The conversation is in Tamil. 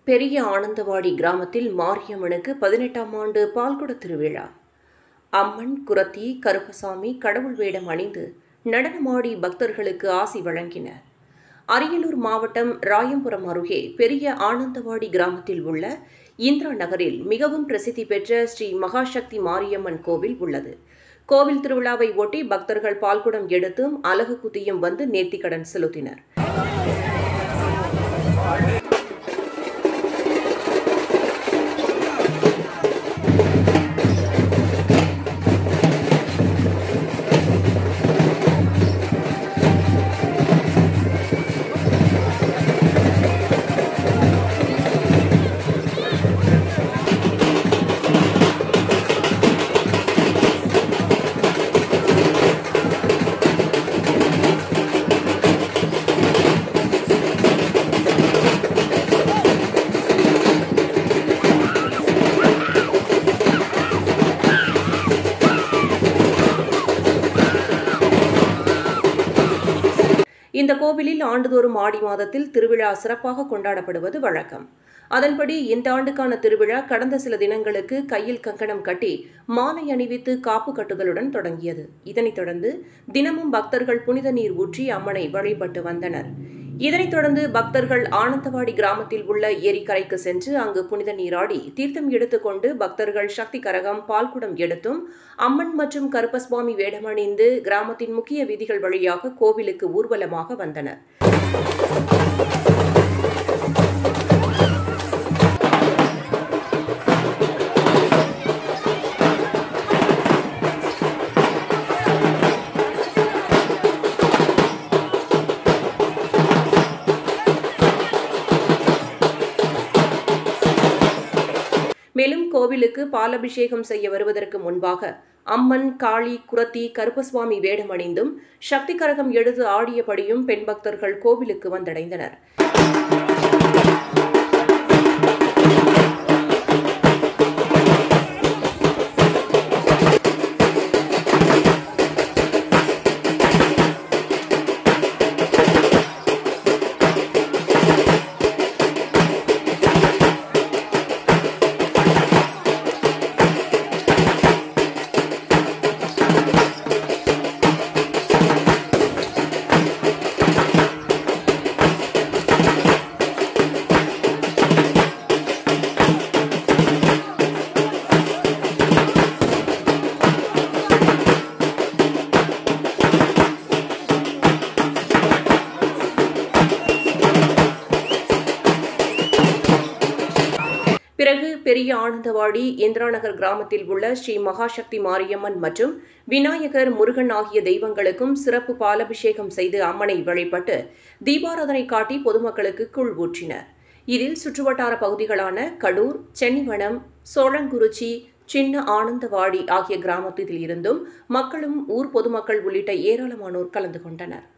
பெரிய ஆனந்தவாடி கிராமத்தில் மாரியம்மனுக்கு பதினெட்டாம் ஆண்டு பால்குட திருவிழா அம்மன் குரத்தி கருப்பசாமி கடவுள் வேடம் அணிந்து நடனமாடி பக்தர்களுக்கு ஆசி வழங்கினர் அரியலூர் மாவட்டம் ராயம்புரம் அருகே பெரிய ஆனந்தவாடி கிராமத்தில் உள்ள இந்திரா நகரில் மிகவும் பிரசித்தி பெற்ற ஸ்ரீ மகாசக்தி மாரியம்மன் கோவில் உள்ளது கோவில் திருவிழாவை ஒட்டி பக்தர்கள் பால்குடம் எடுத்தும் அலகு குத்தியும் வந்து நேர்த்திக்கடன் செலுத்தினர் இந்த கோவிலில் ஆண்டுதோறும் ஆடி மாதத்தில் திருவிழா சிறப்பாக கொண்டாடப்படுவது வழக்கம் அதன்படி இந்த ஆண்டுக்கான திருவிழா கடந்த சில தினங்களுக்கு கையில் கங்கணம் கட்டி மாலை அணிவித்து காப்பு கட்டுதலுடன் தொடங்கியது இதனைத் தொடர்ந்து தினமும் பக்தர்கள் புனித நீர் ஊற்றி அம்மனை வழிபட்டு வந்தனர் இதனைத் தொடர்ந்து பக்தர்கள் ஆனந்தவாடி கிராமத்தில் உள்ள ஏரிக்கரைக்கு சென்று அங்கு புனித நீராடி தீர்த்தம் எடுத்துக்கொண்டு பக்தர்கள் சக்தி கரகம் பால்குடம் எடுத்தும் அம்மன் மற்றும் கருப்பசுவாமி வேடமணிந்து கிராமத்தின் முக்கிய வீதிகள் வழியாக கோவிலுக்கு ஊர்வலமாக வந்தனர் மேலும் கோவிலுக்கு பாலபிஷேகம் செய்ய வருவதற்கு முன்பாக அம்மன் காளி குரத்தி கருப்பசுவாமி வேடமணிந்தும் சக்தி கரகம் எடுத்து ஆடியபடியும் பெண் பக்தர்கள் கோவிலுக்கு வந்தடைந்தனர் பிறகு பெரிய ஆனந்தவாடி இந்திராநகர் கிராமத்தில் உள்ள ஸ்ரீ மகாசக்தி மாரியம்மன் மற்றும் விநாயகர் முருகன் ஆகிய தெய்வங்களுக்கும் சிறப்பு பாலபிஷேகம் செய்து அம்மனை வழிபட்டு தீபாராதனை காட்டி பொதுமக்களுக்கு கூழ் ஊற்றினர் இதில் சுற்றுவட்டார பகுதிகளான கடூர் சென்னிவனம் சோழங்குறிச்சி சின்ன ஆனந்தவாடி ஆகிய கிராமத்தில் இருந்தும் மக்களும் ஊர் பொதுமக்கள் உள்ளிட்ட ஏராளமானோர் கலந்து கொண்டனர்